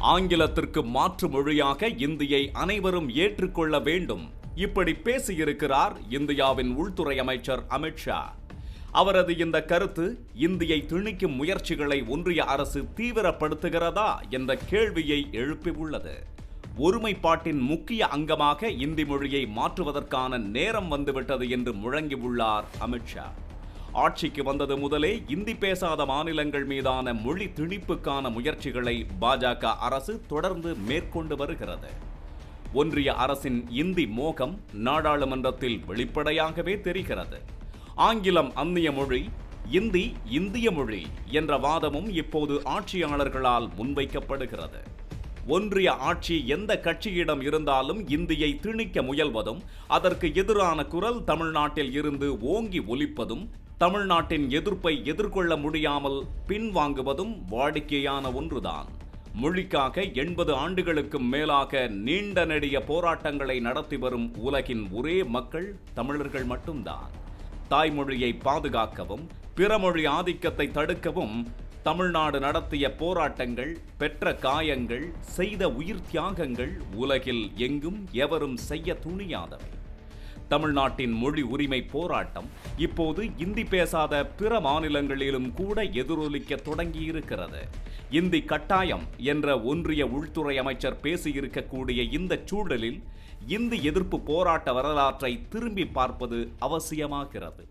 ஆங்கிலத்திற்கு மாற்று மொழியாக இந்தியை அனைவரும் ஏற்றுக்கொள்ள வேண்டும் இப்படி பேசியிருக்கிறார் இந்தியாவின் உள்துறை அமைச்சர் அமித்ஷா அவரது இந்த கருத்து இந்தியை திணிக்கும் முயற்சிகளை ஒன்றிய அரசு தீவிரப்படுத்துகிறதா என்ற கேள்வியை எழுப்பியுள்ளது ஒருமைப்பாட்டின் முக்கிய அங்கமாக இந்தி மொழியை மாற்றுவதற்கான நேரம் வந்துவிட்டது என்று முழங்கியுள்ளார் அமித்ஷா ஆட்சிக்கு வந்தது முதலே இந்தி பேசாத மாநிலங்கள் மீதான மொழி திணிப்புக்கான முயற்சிகளை பாஜக அரசு தொடர்ந்து மேற்கொண்டு வருகிறது ஒன்றிய அரசின் இந்தி மோகம் நாடாளுமன்றத்தில் வெளிப்படையாகவே தெரிகிறது ஆங்கிலம் அந்நிய மொழி இந்தி இந்திய மொழி என்ற வாதமும் இப்போது ஆட்சியாளர்களால் முன்வைக்கப்படுகிறது ஒன்றிய ஆட்சி எந்த கட்சியிடம் இருந்தாலும் இந்தியை திணிக்க முயல்வதும் அதற்கு எதிரான குரல் தமிழ்நாட்டில் இருந்து ஓங்கி ஒலிப்பதும் தமிழ்நாட்டின் எதிர்ப்பை எதிர்கொள்ள முடியாமல் பின்வாங்குவதும் வாடிக்கையான ஒன்றுதான் மொழிக்காக எண்பது ஆண்டுகளுக்கும் மேலாக நீண்ட நெடிய போராட்டங்களை நடத்தி வரும் உலகின் ஒரே மக்கள் தமிழர்கள் மட்டும்தான் தாய்மொழியை பாதுகாக்கவும் பிறமொழி ஆதிக்கத்தை தடுக்கவும் தமிழ்நாடு நடத்திய போராட்டங்கள் பெற்ற காயங்கள் செய்த உயிர் தியாகங்கள் உலகில் எங்கும் எவரும் செய்ய துணியாதவை தமிழ்நாட்டின் மொழி உரிமை போராட்டம் இப்போது இந்தி பேசாத பிற மாநிலங்களிலும் கூட எதிரொலிக்க தொடங்கியிருக்கிறது இந்தி கட்டாயம் என்ற ஒன்றிய உள்துறை அமைச்சர் பேசியிருக்கக்கூடிய இந்த சூழலில் இந்தி எதிர்ப்பு போராட்ட வரலாற்றை திரும்பி பார்ப்பது அவசியமாகிறது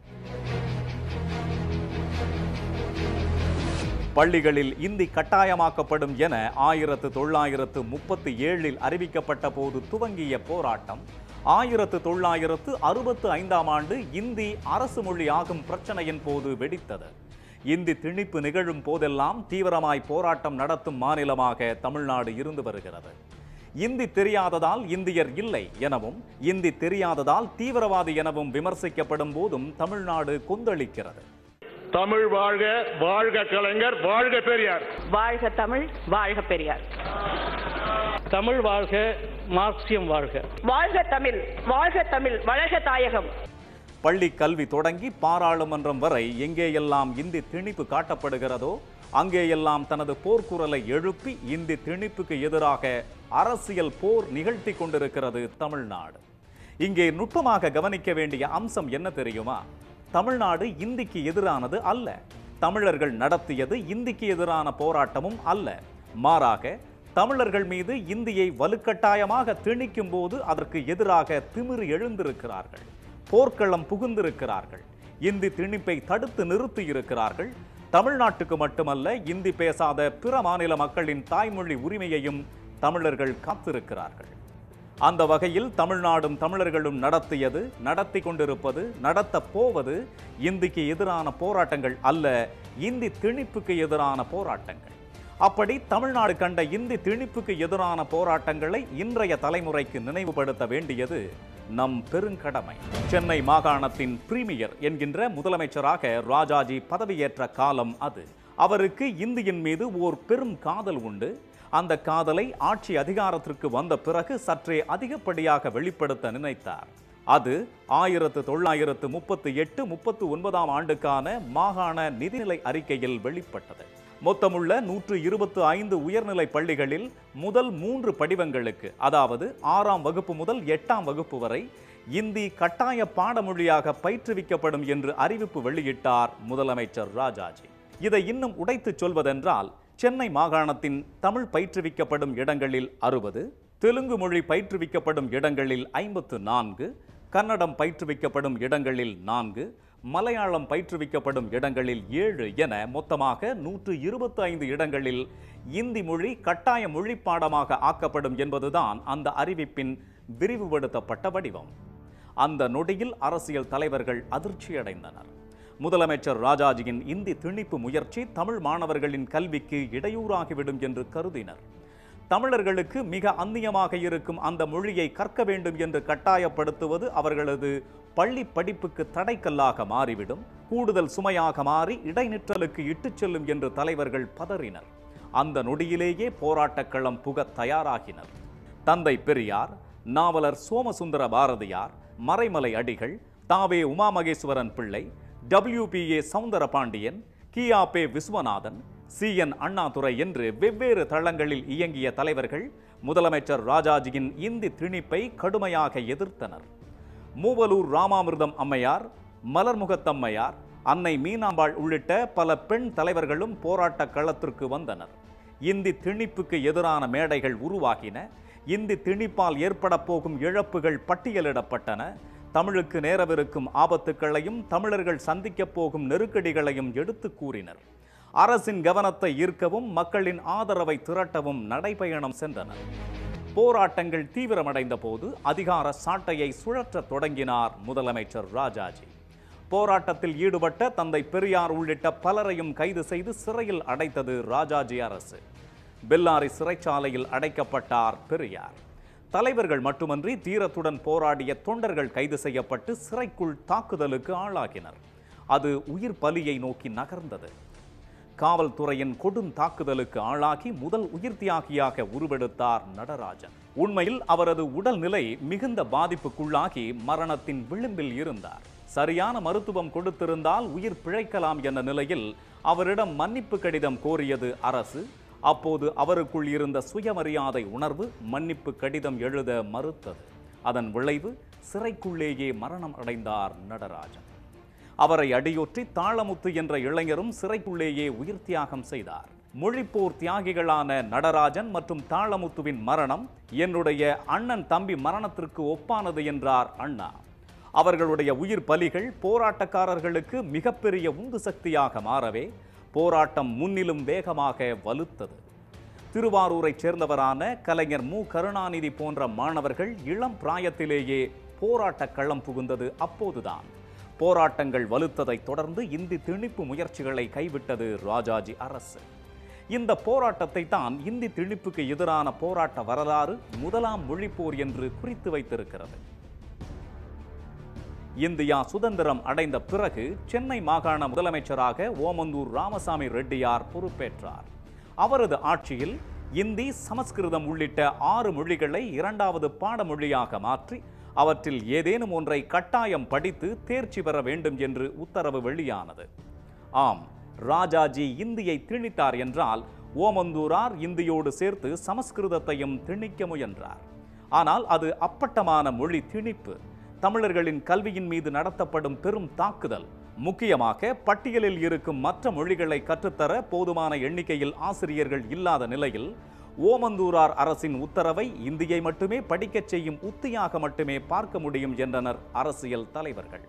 பள்ளிகளில் இந்தி கட்டாயமாக்கப்படும் என ஆயிரத்து தொள்ளாயிரத்து முப்பத்தி ஏழில் அறிவிக்கப்பட்ட போது துவங்கிய போராட்டம் ஆயிரத்து தொள்ளாயிரத்து அறுபத்து ஐந்தாம் ஆண்டு இந்தி அரசு மொழி ஆகும் பிரச்சனையின் போது வெடித்தது இந்தி திணிப்பு நிகழும் போதெல்லாம் தீவிரமாய் போராட்டம் நடத்தும் மாநிலமாக தமிழ்நாடு இருந்து வருகிறது இந்தி தெரியாததால் இந்தியர் இல்லை எனவும் இந்தி தெரியாததால் தீவிரவாதி எனவும் விமர்சிக்கப்படும் போதும் தமிழ்நாடு கொந்தளிக்கிறது தமிழ் வாழ்க வாழ்க கலைஞர் வாழ்க பெரியார் வாழ்க தமிழ் வாழ்க பெரியார் தமிழ் வாழ்க மார்க்சியம் வாழ்க வாழ்க தமிழ் வாழ்க தமிழ் வளர்க தாயகம் பள்ளி கல்வி தொடங்கி பாராளுமன்றம் வரை எங்கேயெல்லாம் இந்தி திணிப்பு காட்டப்படுகிறதோ அங்கேயெல்லாம் தனது போர்க்குரலை எழுப்பி இந்தி திணிப்புக்கு எதிராக அரசியல் போர் நிகழ்த்தி கொண்டிருக்கிறது தமிழ்நாடு இங்கே நுட்பமாக கவனிக்க வேண்டிய அம்சம் என்ன தெரியுமா தமிழ்நாடு இந்திக்கு எதிரானது அல்ல தமிழர்கள் நடத்தியது இந்திக்கு எதிரான போராட்டமும் அல்ல மாறாக தமிழர்கள் மீது இந்தியை வலுக்கட்டாயமாக திணிக்கும் போது அதற்கு எதிராக திமிரு எழுந்திருக்கிறார்கள் போர்க்களம் புகுந்திருக்கிறார்கள் இந்தி திணிப்பை தடுத்து நிறுத்தி இருக்கிறார்கள் தமிழ்நாட்டுக்கு மட்டுமல்ல இந்தி பேசாத பிற மாநில மக்களின் தாய்மொழி உரிமையையும் தமிழர்கள் காத்திருக்கிறார்கள் அந்த வகையில் தமிழ்நாடும் தமிழர்களும் நடத்தியது நடத்தி கொண்டிருப்பது நடத்தப் போவது இந்திக்கு எதிரான போராட்டங்கள் அல்ல இந்தி திணிப்புக்கு எதிரான போராட்டங்கள் அப்படி தமிழ்நாடு கண்ட இந்தி திணிப்புக்கு எதிரான போராட்டங்களை இன்றைய தலைமுறைக்கு நினைவுபடுத்த வேண்டியது நம் பெருங்கடமை சென்னை மாகாணத்தின் பிரீமியர் என்கின்ற முதலமைச்சராக ராஜாஜி பதவியேற்ற காலம் அது அவருக்கு இந்தியின் மீது ஓர் பெரும் காதல் உண்டு அந்த காதலை ஆட்சி அதிகாரத்திற்கு வந்த பிறகு சற்றே அதிகப்படியாக வெளிப்படுத்த நினைத்தார் அது ஆயிரத்து தொள்ளாயிரத்து முப்பத்தி எட்டு முப்பத்து ஒன்பதாம் ஆண்டுக்கான மாகாண நிதிநிலை அறிக்கையில் வெளிப்பட்டது மொத்தமுள்ள நூற்று இருபத்து ஐந்து உயர்நிலை பள்ளிகளில் முதல் மூன்று படிவங்களுக்கு அதாவது ஆறாம் வகுப்பு முதல் எட்டாம் வகுப்பு வரை இந்தி கட்டாய பாடமொழியாக பயிற்றுவிக்கப்படும் என்று அறிவிப்பு வெளியிட்டார் முதலமைச்சர் ராஜாஜி இதை இன்னும் உடைத்துச் சொல்வதென்றால் சென்னை மாகாணத்தின் தமிழ் பயிற்றுவிக்கப்படும் இடங்களில் அறுபது தெலுங்கு மொழி பயிற்றுவிக்கப்படும் இடங்களில் ஐம்பத்து நான்கு கன்னடம் பயிற்றுவிக்கப்படும் இடங்களில் நான்கு மலையாளம் பயிற்றுவிக்கப்படும் இடங்களில் ஏழு என மொத்தமாக நூற்று இருபத்தி ஐந்து இடங்களில் இந்தி மொழி கட்டாய மொழி பாடமாக ஆக்கப்படும் என்பதுதான் அந்த அறிவிப்பின் விரிவுபடுத்தப்பட்ட வடிவம் அந்த நொடியில் அரசியல் தலைவர்கள் அதிர்ச்சியடைந்தனர் முதலமைச்சர் ராஜாஜியின் இந்தி திணிப்பு முயற்சி தமிழ் மாணவர்களின் கல்விக்கு இடையூறாகிவிடும் என்று கருதினர் தமிழர்களுக்கு மிக அந்நியமாக இருக்கும் அந்த மொழியை கற்க வேண்டும் என்று கட்டாயப்படுத்துவது அவர்களது பள்ளி படிப்புக்கு தடைக்கல்லாக மாறிவிடும் கூடுதல் சுமையாக மாறி இடைநிற்றலுக்கு இட்டுச் செல்லும் என்று தலைவர்கள் பதறினர் அந்த நொடியிலேயே போராட்டக் களம் புக தயாராகினர் தந்தை பெரியார் நாவலர் சோமசுந்தர பாரதியார் மறைமலை அடிகள் தாவே உமாமகேஸ்வரன் பிள்ளை டபிள்யூபிஏ சவுந்தர பாண்டியன் கியாபே விஸ்வநாதன் சி என் அண்ணாதுரை என்று வெவ்வேறு தளங்களில் இயங்கிய தலைவர்கள் முதலமைச்சர் ராஜாஜியின் இந்தி திணிப்பை கடுமையாக எதிர்த்தனர் மூவலூர் ராமாமிர்தம் அம்மையார் மலர்முகத்தம்மையார் அன்னை மீனாம்பாள் உள்ளிட்ட பல பெண் தலைவர்களும் போராட்ட களத்திற்கு வந்தனர் இந்தி திணிப்புக்கு எதிரான மேடைகள் உருவாகின இந்தி திணிப்பால் ஏற்பட போகும் இழப்புகள் பட்டியலிடப்பட்டன தமிழுக்கு நேரவிருக்கும் ஆபத்துக்களையும் தமிழர்கள் சந்திக்கப் போகும் நெருக்கடிகளையும் எடுத்து கூறினர் அரசின் கவனத்தை ஈர்க்கவும் மக்களின் ஆதரவை திரட்டவும் நடைபயணம் சென்றனர் போராட்டங்கள் தீவிரமடைந்த போது அதிகார சாட்டையை சுழற்றத் தொடங்கினார் முதலமைச்சர் ராஜாஜி போராட்டத்தில் ஈடுபட்ட தந்தை பெரியார் உள்ளிட்ட பலரையும் கைது செய்து சிறையில் அடைத்தது ராஜாஜி அரசு பெல்லாரி சிறைச்சாலையில் அடைக்கப்பட்டார் பெரியார் தலைவர்கள் மட்டுமன்றி தீரத்துடன் போராடிய தொண்டர்கள் கைது செய்யப்பட்டு சிறைக்குள் தாக்குதலுக்கு ஆளாகினர் அது உயிர் பலியை நோக்கி நகர்ந்தது காவல்துறையின் கொடும் தாக்குதலுக்கு ஆளாகி முதல் உயிர் தியாகியாக உருவெடுத்தார் நடராஜன் உண்மையில் அவரது உடல்நிலை மிகுந்த பாதிப்புக்குள்ளாகி மரணத்தின் விளிம்பில் இருந்தார் சரியான மருத்துவம் கொடுத்திருந்தால் உயிர் பிழைக்கலாம் என்ற நிலையில் அவரிடம் மன்னிப்பு கடிதம் கோரியது அரசு அப்போது அவருக்குள் இருந்த சுயமரியாதை உணர்வு மன்னிப்பு கடிதம் எழுத மறுத்தது அதன் விளைவு சிறைக்குள்ளேயே மரணம் அடைந்தார் நடராஜன் அவரை அடியொற்றி தாளமுத்து என்ற இளைஞரும் சிறைக்குள்ளேயே உயிர் தியாகம் செய்தார் மொழிப்போர் தியாகிகளான நடராஜன் மற்றும் தாளமுத்துவின் மரணம் என்னுடைய அண்ணன் தம்பி மரணத்திற்கு ஒப்பானது என்றார் அண்ணா அவர்களுடைய உயிர் பலிகள் போராட்டக்காரர்களுக்கு மிகப்பெரிய உந்து சக்தியாக மாறவே போராட்டம் முன்னிலும் வேகமாக வலுத்தது திருவாரூரைச் சேர்ந்தவரான கலைஞர் மு கருணாநிதி போன்ற மாணவர்கள் இளம் பிராயத்திலேயே போராட்ட களம் புகுந்தது அப்போதுதான் போராட்டங்கள் வலுத்ததைத் தொடர்ந்து இந்தி திணிப்பு முயற்சிகளை கைவிட்டது ராஜாஜி அரசு இந்த போராட்டத்தை தான் இந்தி திணிப்புக்கு எதிரான போராட்ட வரலாறு முதலாம் மொழிப்போர் என்று குறித்து வைத்திருக்கிறது இந்தியா சுதந்திரம் அடைந்த பிறகு சென்னை மாகாண முதலமைச்சராக ஓமந்தூர் ராமசாமி ரெட்டியார் பொறுப்பேற்றார் அவரது ஆட்சியில் இந்தி சமஸ்கிருதம் உள்ளிட்ட ஆறு மொழிகளை இரண்டாவது பாடமொழியாக மாற்றி அவற்றில் ஏதேனும் ஒன்றை கட்டாயம் படித்து தேர்ச்சி பெற வேண்டும் என்று உத்தரவு வெளியானது ஆம் ராஜாஜி இந்தியை திணித்தார் என்றால் ஓமந்தூரார் இந்தியோடு சேர்த்து சமஸ்கிருதத்தையும் திணிக்க முயன்றார் ஆனால் அது அப்பட்டமான மொழி திணிப்பு தமிழர்களின் கல்வியின் மீது நடத்தப்படும் பெரும் தாக்குதல் முக்கியமாக பட்டியலில் இருக்கும் மற்ற மொழிகளை கற்றுத்தர போதுமான எண்ணிக்கையில் ஆசிரியர்கள் இல்லாத நிலையில் ஓமந்தூரார் அரசின் உத்தரவை இந்தியை மட்டுமே படிக்கச் செய்யும் உத்தியாக மட்டுமே பார்க்க முடியும் என்றனர் அரசியல் தலைவர்கள்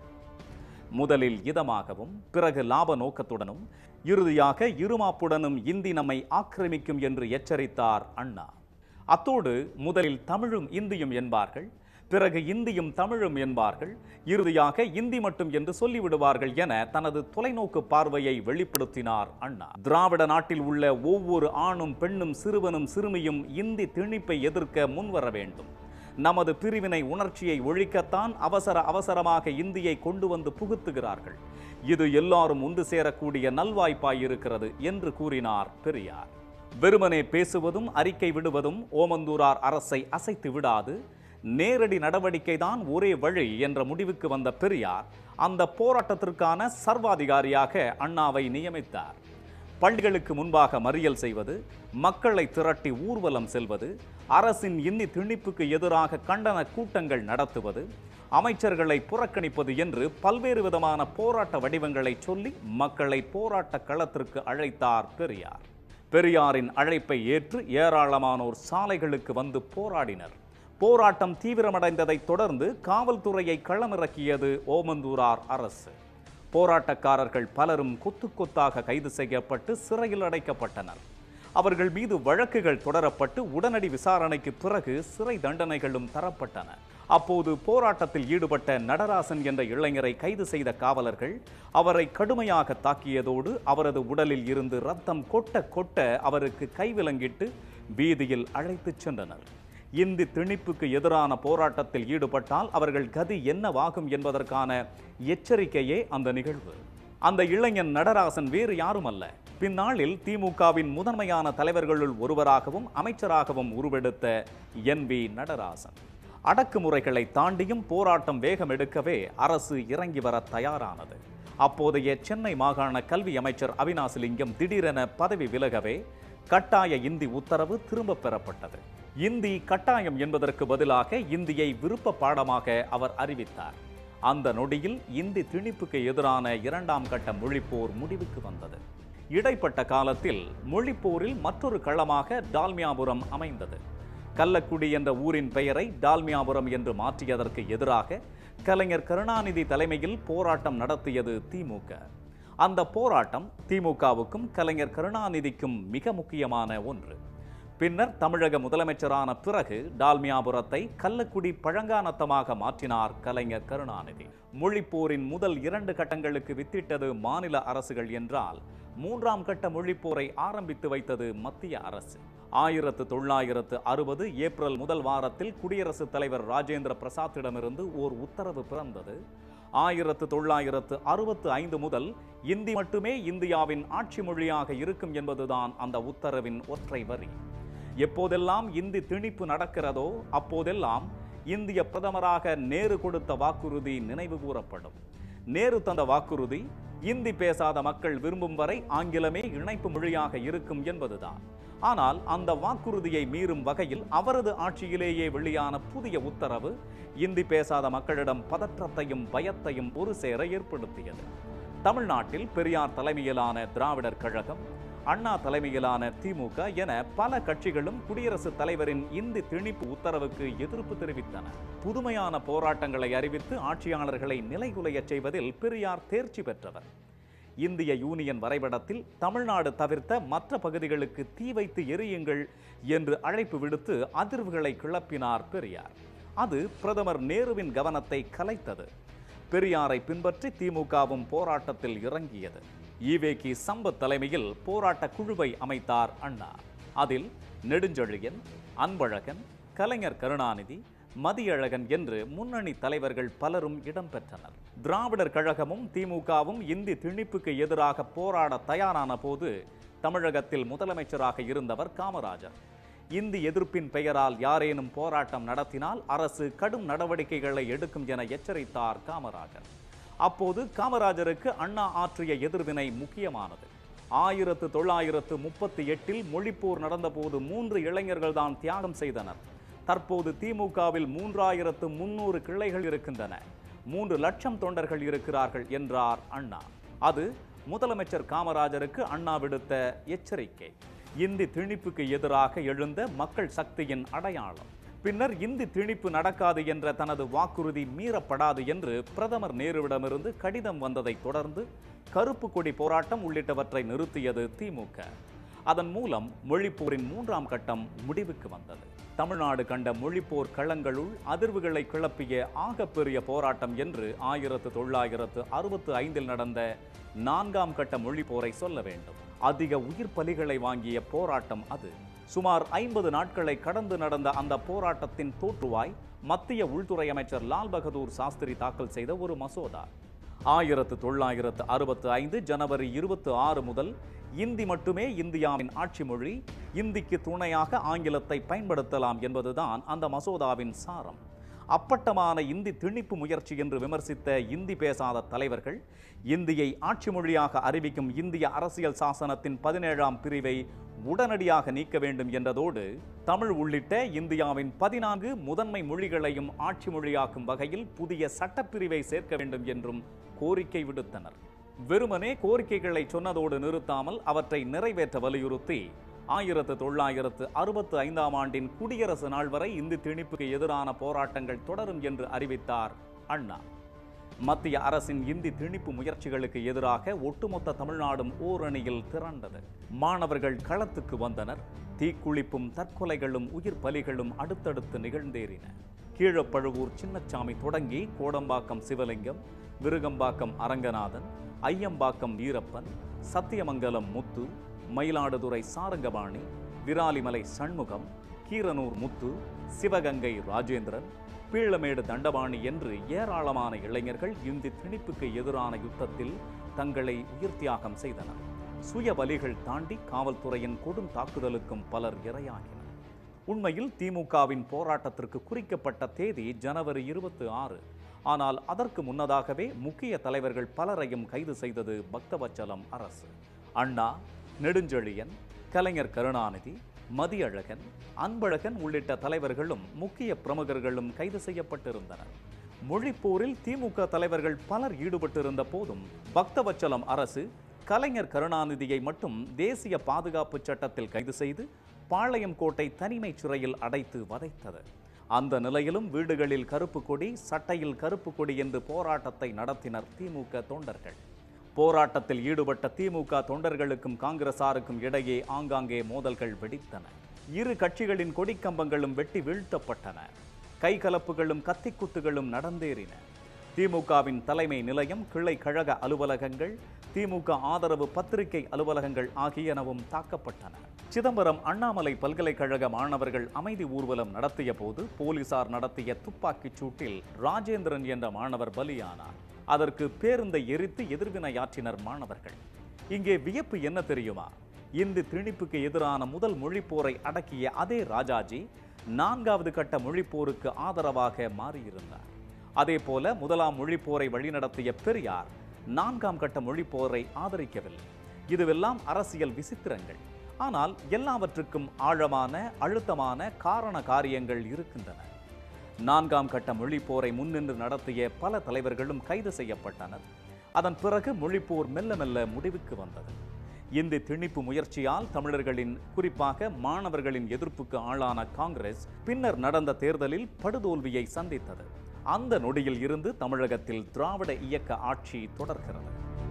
முதலில் இதமாகவும் பிறகு லாப நோக்கத்துடனும் இறுதியாக இருமாப்புடனும் இந்தி நம்மை ஆக்கிரமிக்கும் என்று எச்சரித்தார் அண்ணா அத்தோடு முதலில் தமிழும் இந்தியும் என்பார்கள் பிறகு இந்தியும் தமிழும் என்பார்கள் இறுதியாக இந்தி மட்டும் என்று சொல்லிவிடுவார்கள் என தனது தொலைநோக்கு பார்வையை வெளிப்படுத்தினார் அண்ணா திராவிட நாட்டில் உள்ள ஒவ்வொரு ஆணும் பெண்ணும் சிறுவனும் சிறுமியும் இந்தி திணிப்பை எதிர்க்க முன்வர வேண்டும் நமது பிரிவினை உணர்ச்சியை ஒழிக்கத்தான் அவசர அவசரமாக இந்தியை கொண்டு வந்து புகுத்துகிறார்கள் இது எல்லாரும் ஒன்று சேரக்கூடிய நல்வாய்ப்பாய் இருக்கிறது என்று கூறினார் பெரியார் வெறுமனே பேசுவதும் அறிக்கை விடுவதும் ஓமந்தூரார் அரசை அசைத்து விடாது நேரடி நடவடிக்கைதான் ஒரே வழி என்ற முடிவுக்கு வந்த பெரியார் அந்த போராட்டத்திற்கான சர்வாதிகாரியாக அண்ணாவை நியமித்தார் பள்ளிகளுக்கு முன்பாக மறியல் செய்வது மக்களை திரட்டி ஊர்வலம் செல்வது அரசின் இன்னி திணிப்புக்கு எதிராக கண்டன கூட்டங்கள் நடத்துவது அமைச்சர்களை புறக்கணிப்பது என்று பல்வேறு விதமான போராட்ட வடிவங்களை சொல்லி மக்களை போராட்ட களத்திற்கு அழைத்தார் பெரியார் பெரியாரின் அழைப்பை ஏற்று ஏராளமானோர் சாலைகளுக்கு வந்து போராடினர் போராட்டம் தீவிரமடைந்ததைத் தொடர்ந்து காவல்துறையை களமிறக்கியது ஓமந்தூரார் அரசு போராட்டக்காரர்கள் பலரும் கொத்து கொத்தாக கைது செய்யப்பட்டு சிறையில் அடைக்கப்பட்டனர் அவர்கள் மீது வழக்குகள் தொடரப்பட்டு உடனடி விசாரணைக்கு பிறகு சிறை தண்டனைகளும் தரப்பட்டன அப்போது போராட்டத்தில் ஈடுபட்ட நடராசன் என்ற இளைஞரை கைது செய்த காவலர்கள் அவரை கடுமையாக தாக்கியதோடு அவரது உடலில் இருந்து ரத்தம் கொட்ட கொட்ட அவருக்கு கைவிலங்கிட்டு வீதியில் அழைத்துச் சென்றனர் இந்தி திணிப்புக்கு எதிரான போராட்டத்தில் ஈடுபட்டால் அவர்கள் கதி என்னவாகும் என்பதற்கான எச்சரிக்கையே அந்த நிகழ்வு அந்த இளைஞன் நடராசன் வேறு யாரும் அல்ல பின்னாளில் திமுகவின் முதன்மையான தலைவர்களுள் ஒருவராகவும் அமைச்சராகவும் உருவெடுத்த என் வி நடராசன் அடக்குமுறைகளை தாண்டியும் போராட்டம் வேகம் எடுக்கவே அரசு இறங்கி வர தயாரானது அப்போதைய சென்னை மாகாண கல்வி அமைச்சர் அவினாசிலிங்கம் திடீரென பதவி விலகவே கட்டாய இந்தி உத்தரவு திரும்ப பெறப்பட்டது இந்தி கட்டாயம் என்பதற்கு பதிலாக இந்தியை விருப்ப பாடமாக அவர் அறிவித்தார் அந்த நொடியில் இந்தி திணிப்புக்கு எதிரான இரண்டாம் கட்ட மொழிப்போர் முடிவுக்கு வந்தது இடைப்பட்ட காலத்தில் மொழிப்போரில் மற்றொரு களமாக டால்மியாபுரம் அமைந்தது கள்ளக்குடி என்ற ஊரின் பெயரை டால்மியாபுரம் என்று மாற்றியதற்கு எதிராக கலைஞர் கருணாநிதி தலைமையில் போராட்டம் நடத்தியது திமுக அந்த போராட்டம் திமுகவுக்கும் கலைஞர் கருணாநிதிக்கும் மிக முக்கியமான ஒன்று பின்னர் தமிழக முதலமைச்சரான பிறகு டால்மியாபுரத்தை கள்ளக்குடி பழங்கானத்தமாக மாற்றினார் கலைஞர் கருணாநிதி மொழிப்போரின் முதல் இரண்டு கட்டங்களுக்கு வித்திட்டது மாநில அரசுகள் என்றால் மூன்றாம் கட்ட மொழிப்போரை ஆரம்பித்து வைத்தது மத்திய அரசு ஆயிரத்து தொள்ளாயிரத்து அறுபது ஏப்ரல் முதல் வாரத்தில் குடியரசுத் தலைவர் ராஜேந்திர பிரசாத்திடமிருந்து ஓர் உத்தரவு பிறந்தது ஆயிரத்து தொள்ளாயிரத்து அறுபத்து ஐந்து முதல் இந்தி மட்டுமே இந்தியாவின் ஆட்சி மொழியாக இருக்கும் என்பதுதான் அந்த உத்தரவின் ஒற்றை வரி எப்போதெல்லாம் இந்தி திணிப்பு நடக்கிறதோ அப்போதெல்லாம் இந்திய பிரதமராக நேரு கொடுத்த வாக்குறுதி நினைவு கூறப்படும் நேரு தந்த வாக்குறுதி இந்தி பேசாத மக்கள் விரும்பும் வரை ஆங்கிலமே இணைப்பு மொழியாக இருக்கும் என்பதுதான் ஆனால் அந்த வாக்குறுதியை மீறும் வகையில் அவரது ஆட்சியிலேயே வெளியான புதிய உத்தரவு இந்தி பேசாத மக்களிடம் பதற்றத்தையும் பயத்தையும் ஒரு சேர ஏற்படுத்தியது தமிழ்நாட்டில் பெரியார் தலைமையிலான திராவிடர் கழகம் அண்ணா தலைமையிலான திமுக என பல கட்சிகளும் குடியரசுத் தலைவரின் இந்தி திணிப்பு உத்தரவுக்கு எதிர்ப்பு தெரிவித்தன புதுமையான போராட்டங்களை அறிவித்து ஆட்சியாளர்களை நிலைகுலையச் செய்வதில் பெரியார் தேர்ச்சி பெற்றவர் இந்திய யூனியன் வரைபடத்தில் தமிழ்நாடு தவிர்த்த மற்ற பகுதிகளுக்கு தீ வைத்து எரியுங்கள் என்று அழைப்பு விடுத்து அதிர்வுகளை கிளப்பினார் பெரியார் அது பிரதமர் நேருவின் கவனத்தை கலைத்தது பெரியாரை பின்பற்றி திமுகவும் போராட்டத்தில் இறங்கியது ஈவேகி சம்பத் தலைமையில் போராட்ட குழுவை அமைத்தார் அண்ணா அதில் நெடுஞ்செழியன் அன்பழகன் கலைஞர் கருணாநிதி மதியழகன் என்று முன்னணி தலைவர்கள் பலரும் இடம்பெற்றனர் திராவிடர் கழகமும் திமுகவும் இந்தி திணிப்புக்கு எதிராக போராட தயாரான போது தமிழகத்தில் முதலமைச்சராக இருந்தவர் காமராஜர் இந்தி எதிர்ப்பின் பெயரால் யாரேனும் போராட்டம் நடத்தினால் அரசு கடும் நடவடிக்கைகளை எடுக்கும் என எச்சரித்தார் காமராஜர் அப்போது காமராஜருக்கு அண்ணா ஆற்றிய எதிர்வினை முக்கியமானது ஆயிரத்து தொள்ளாயிரத்து முப்பத்தி எட்டில் மொழிப்போர் நடந்தபோது மூன்று இளைஞர்கள் தான் தியாகம் செய்தனர் தற்போது திமுகவில் மூன்றாயிரத்து முன்னூறு கிளைகள் இருக்கின்றன மூன்று லட்சம் தொண்டர்கள் இருக்கிறார்கள் என்றார் அண்ணா அது முதலமைச்சர் காமராஜருக்கு அண்ணா விடுத்த எச்சரிக்கை இந்தி திணிப்புக்கு எதிராக எழுந்த மக்கள் சக்தியின் அடையாளம் பின்னர் இந்தி திணிப்பு நடக்காது என்ற தனது வாக்குறுதி மீறப்படாது என்று பிரதமர் நேருவிடமிருந்து கடிதம் வந்ததைத் தொடர்ந்து கருப்பு கொடி போராட்டம் உள்ளிட்டவற்றை நிறுத்தியது திமுக அதன் மூலம் மொழிப்போரின் மூன்றாம் கட்டம் முடிவுக்கு வந்தது தமிழ்நாடு கண்ட மொழிப்போர் களங்களுள் அதிர்வுகளை கிளப்பிய ஆகப்பெரிய போராட்டம் என்று ஆயிரத்து தொள்ளாயிரத்து அறுபத்து ஐந்தில் நடந்த நான்காம் கட்ட மொழிப்போரை சொல்ல வேண்டும் அதிக உயிர் பலிகளை வாங்கிய போராட்டம் அது சுமார் ஐம்பது நாட்களை கடந்து நடந்த அந்த போராட்டத்தின் தோற்றுவாய் மத்திய உள்துறை அமைச்சர் லால் பகதூர் சாஸ்திரி தாக்கல் செய்த ஒரு மசோதா ஆயிரத்து தொள்ளாயிரத்து அறுபத்து ஐந்து ஜனவரி இருபத்தி ஆறு முதல் இந்தி மட்டுமே இந்தியாவின் ஆட்சி மொழி இந்திக்கு துணையாக ஆங்கிலத்தை பயன்படுத்தலாம் என்பதுதான் அந்த மசோதாவின் சாரம் அப்பட்டமான இந்தி திணிப்பு முயற்சி என்று விமர்சித்த இந்தி பேசாத தலைவர்கள் இந்தியை ஆட்சி மொழியாக அறிவிக்கும் இந்திய அரசியல் சாசனத்தின் பதினேழாம் பிரிவை உடனடியாக நீக்க வேண்டும் என்றதோடு தமிழ் உள்ளிட்ட இந்தியாவின் பதினான்கு முதன்மை மொழிகளையும் ஆட்சி மொழியாக்கும் வகையில் புதிய சட்டப்பிரிவை சேர்க்க வேண்டும் என்றும் கோரிக்கை விடுத்தனர் வெறுமனே கோரிக்கைகளை சொன்னதோடு நிறுத்தாமல் அவற்றை நிறைவேற்ற வலியுறுத்தி ஆயிரத்து தொள்ளாயிரத்து அறுபத்து ஐந்தாம் ஆண்டின் குடியரசு நாள் வரை இந்தி திணிப்புக்கு எதிரான போராட்டங்கள் தொடரும் என்று அறிவித்தார் அண்ணா மத்திய அரசின் இந்தி திணிப்பு முயற்சிகளுக்கு எதிராக ஒட்டுமொத்த தமிழ்நாடும் ஓரணியில் திரண்டது மாணவர்கள் களத்துக்கு வந்தனர் தீக்குளிப்பும் தற்கொலைகளும் உயிர் பலிகளும் அடுத்தடுத்து நிகழ்ந்தேறின கீழப்பழுவூர் சின்னச்சாமி தொடங்கி கோடம்பாக்கம் சிவலிங்கம் விருகம்பாக்கம் அரங்கநாதன் ஐயம்பாக்கம் வீரப்பன் சத்தியமங்கலம் முத்து மயிலாடுதுறை சாரங்கபாணி விராலிமலை சண்முகம் கீரனூர் முத்து சிவகங்கை ராஜேந்திரன் பீளமேடு தண்டபாணி என்று ஏராளமான இளைஞர்கள் இந்தி திணிப்புக்கு எதிரான யுத்தத்தில் தங்களை உயிர் தியாகம் செய்தனர் சுய பலிகள் தாண்டி காவல்துறையின் கொடும் தாக்குதலுக்கும் பலர் இரையாகினர் உண்மையில் திமுகவின் போராட்டத்திற்கு குறிக்கப்பட்ட தேதி ஜனவரி இருபத்தி ஆறு ஆனால் அதற்கு முன்னதாகவே முக்கிய தலைவர்கள் பலரையும் கைது செய்தது பக்தவச்சலம் அரசு அண்ணா நெடுஞ்செழியன் கலைஞர் கருணாநிதி மதியழகன் அன்பழகன் உள்ளிட்ட தலைவர்களும் முக்கிய பிரமுகர்களும் கைது செய்யப்பட்டிருந்தனர் மொழிப்போரில் திமுக தலைவர்கள் பலர் ஈடுபட்டிருந்த போதும் பக்தவச்சலம் அரசு கலைஞர் கருணாநிதியை மட்டும் தேசிய பாதுகாப்பு சட்டத்தில் கைது செய்து பாளையம் கோட்டை தனிமை சிறையில் அடைத்து வதைத்தது அந்த நிலையிலும் வீடுகளில் கருப்பு கொடி சட்டையில் கருப்பு கொடி என்று போராட்டத்தை நடத்தினர் திமுக தொண்டர்கள் போராட்டத்தில் ஈடுபட்ட திமுக தொண்டர்களுக்கும் காங்கிரசாருக்கும் இடையே ஆங்காங்கே மோதல்கள் வெடித்தன இரு கட்சிகளின் கொடிக்கம்பங்களும் வெட்டி வீழ்த்தப்பட்டன கைகலப்புகளும் கத்திக்குத்துகளும் நடந்தேறின திமுகவின் தலைமை நிலையம் கிளை கழக அலுவலகங்கள் திமுக ஆதரவு பத்திரிகை அலுவலகங்கள் ஆகியனவும் தாக்கப்பட்டன சிதம்பரம் அண்ணாமலை பல்கலைக்கழக மாணவர்கள் அமைதி ஊர்வலம் நடத்திய போது போலீசார் நடத்திய துப்பாக்கிச் சூட்டில் ராஜேந்திரன் என்ற மாணவர் பலியானார் அதற்கு பேருந்தை எரித்து எதிர்வினையாற்றினர் மாணவர்கள் இங்கே வியப்பு என்ன தெரியுமா இந்தி திணிப்புக்கு எதிரான முதல் மொழிப்போரை அடக்கிய அதே ராஜாஜி நான்காவது கட்ட மொழிப்போருக்கு ஆதரவாக மாறியிருந்தார் அதே போல முதலாம் மொழிப்போரை வழிநடத்திய பெரியார் நான்காம் கட்ட மொழிப்போரை ஆதரிக்கவில்லை இதுவெல்லாம் அரசியல் விசித்திரங்கள் ஆனால் எல்லாவற்றுக்கும் ஆழமான அழுத்தமான காரண காரியங்கள் இருக்கின்றன நான்காம் கட்ட மொழிப்போரை முன்னின்று நடத்திய பல தலைவர்களும் கைது செய்யப்பட்டனர் அதன் பிறகு மொழிப்போர் மெல்ல மெல்ல முடிவுக்கு வந்தது இந்த திணிப்பு முயற்சியால் தமிழர்களின் குறிப்பாக மாணவர்களின் எதிர்ப்புக்கு ஆளான காங்கிரஸ் பின்னர் நடந்த தேர்தலில் படுதோல்வியை சந்தித்தது அந்த நொடியில் இருந்து தமிழகத்தில் திராவிட இயக்க ஆட்சி தொடர்கிறது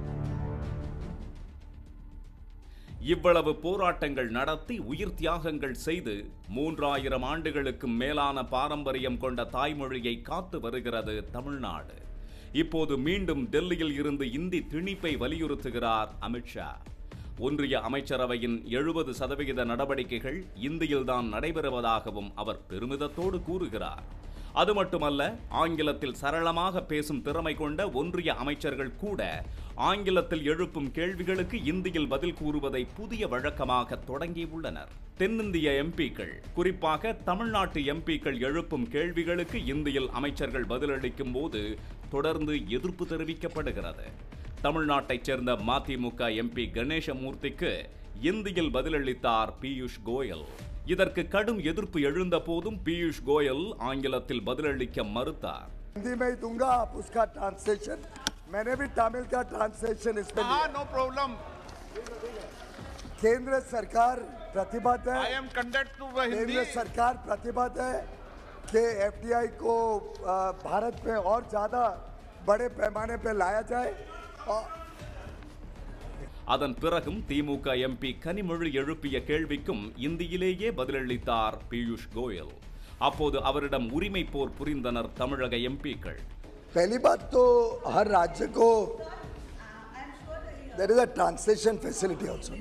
இவ்வளவு போராட்டங்கள் நடத்தி உயிர் தியாகங்கள் செய்து மூன்றாயிரம் ஆண்டுகளுக்கும் மேலான பாரம்பரியம் கொண்ட தாய்மொழியை காத்து வருகிறது தமிழ்நாடு இப்போது மீண்டும் டெல்லியில் இருந்து இந்தி திணிப்பை வலியுறுத்துகிறார் அமித்ஷா ஒன்றிய அமைச்சரவையின் எழுபது சதவிகித நடவடிக்கைகள் இந்தியில்தான் நடைபெறுவதாகவும் அவர் பெருமிதத்தோடு கூறுகிறார் அது மட்டுமல்ல ஆங்கிலத்தில் சரளமாக பேசும் திறமை கொண்ட ஒன்றிய அமைச்சர்கள் கூட ஆங்கிலத்தில் எழுப்பும் கேள்விகளுக்கு இந்தியில் பதில் கூறுவதை புதிய வழக்கமாக தொடங்கியுள்ளனர் தென்னிந்திய எம்பிக்கள் குறிப்பாக தமிழ்நாட்டு எம்பிக்கள் எழுப்பும் கேள்விகளுக்கு இந்தியில் அமைச்சர்கள் பதிலளிக்கும் போது தொடர்ந்து எதிர்ப்பு தெரிவிக்கப்படுகிறது தமிழ்நாட்டைச் சேர்ந்த மதிமுக எம்பி கணேசமூர்த்திக்கு இந்தியில் பதிலளித்தார் பியூஷ் கோயல் இதற்கு கடும் எதிர்ப்பு எழுந்த போதும் பியூஷ் கோயல் ஆங்கிலத்தில் பதிலளிக்க மறுத்தார் हिंदी में ही दूंगा आप उसका ट्रांसलेशन मैंने भी तमिल का ट्रांसलेशन इसमें लिया। हाँ नो प्रॉब्लम केंद्र सरकार प्रतिबद्ध आई है एम कंडक्ट टू हिंदी केंद्र सरकार प्रतिबद्ध है कि एफडीआई को अ, भारत में और ज़्यादा बड़े पैमाने पे लाया जाए और அதன் பிறகும் திமுக எம்பி கனிமொழி எழுப்பிய கேள்விக்கும் இந்தியிலேயே பதிலளித்தார் பியூஷ் கோயல் அப்போது அவரிடம் உரிமை போர் புரிந்தனர் தமிழக எம்பிக்கள் पहली बात तो हर राज्य को there is a translation facility also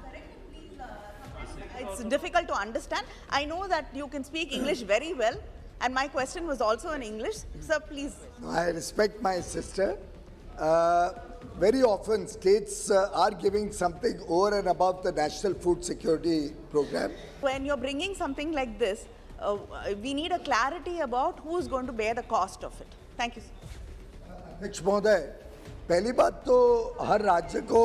It's difficult to understand. I know that you can speak English very well, and my question was also in English. Sir, please. I respect my sister. Uh, very often, states uh, are giving something over and above the National Food Security Program. When you're bringing something like this, uh, we need a clarity about who's going to bear the cost of it. Thank you. sir. अध्यक्ष महोदय पहली बात तो हर राज्य को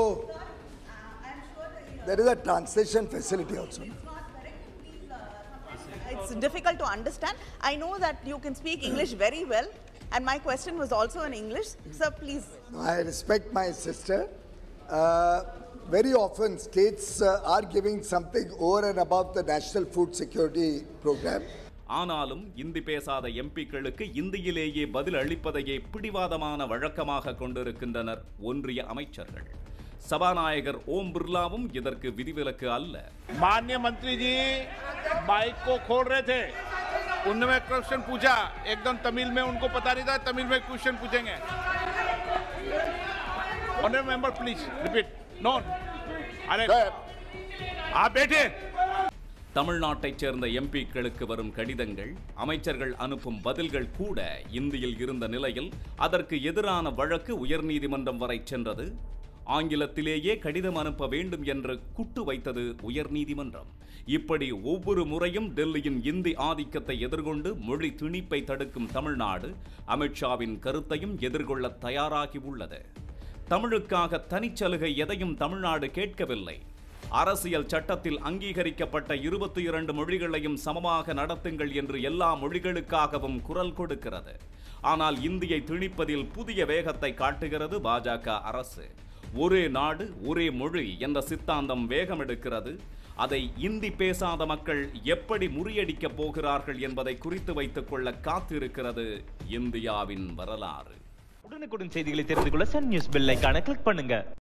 there is a translation facility also It's difficult to understand. I know that you can speak English very well, and my question was also in English. Sir, please. I respect my sister. Uh, very often, states uh, are giving something over and above the National Food Security Program. ஆனாலும் இந்தி பேசாத எம்பிக்களுக்கு இந்தியிலேயே பதில் அளிப்பதையே பிடிவாதமான வழக்கமாக கொண்டிருக்கின்றனர் ஒன்றிய அமைச்சர்கள் சபாநாயகர் ஓம் பிர்லாவும் இதற்கு விதிவிலக்கு அல்ல माननीय मंत्री जी बाइक को खोल रहे थे उनमें क्वेश्चन पूछा एकदम तमिल में उनको पता नहीं था तमिल में क्वेश्चन पूछेंगे honourable member please repeat no अरे आप बैठे தமிழ்நாட்டைச் சேர்ந்த எம்பிக்களுக்கு வரும் கடிதங்கள் அமைச்சர்கள் அனுப்பும் பதில்கள் கூட இந்தியில் இருந்த நிலையில் அதற்கு எதிரான வழக்கு உயர்நீதிமன்றம் வரை சென்றது ஆங்கிலத்திலேயே கடிதம் அனுப்ப வேண்டும் என்று குட்டு வைத்தது உயர்நீதிமன்றம் இப்படி ஒவ்வொரு முறையும் டெல்லியின் இந்தி ஆதிக்கத்தை எதிர்கொண்டு மொழி திணிப்பை தடுக்கும் தமிழ்நாடு அமித்ஷாவின் கருத்தையும் எதிர்கொள்ள தயாராகி உள்ளது தமிழுக்காக தனிச்சலுகை எதையும் தமிழ்நாடு கேட்கவில்லை அரசியல் சட்டத்தில் அங்கீகரிக்கப்பட்ட இருபத்தி இரண்டு மொழிகளையும் சமமாக நடத்துங்கள் என்று எல்லா மொழிகளுக்காகவும் குரல் கொடுக்கிறது ஆனால் இந்தியை திணிப்பதில் புதிய வேகத்தை காட்டுகிறது பாஜக அரசு ஒரே நாடு ஒரே மொழி என்ற சித்தாந்தம் வேகம் எடுக்கிறது அதை இந்தி பேசாத மக்கள் எப்படி முறியடிக்கப் போகிறார்கள் என்பதை குறித்து வைத்துக் கொள்ள காத்திருக்கிறது இந்தியாவின் வரலாறு உடனுக்குடன் செய்திகளை தெரிந்து கொள்ள சன் நியூஸ் பெல் ஐகானை கிளிக் பண்ணுங்க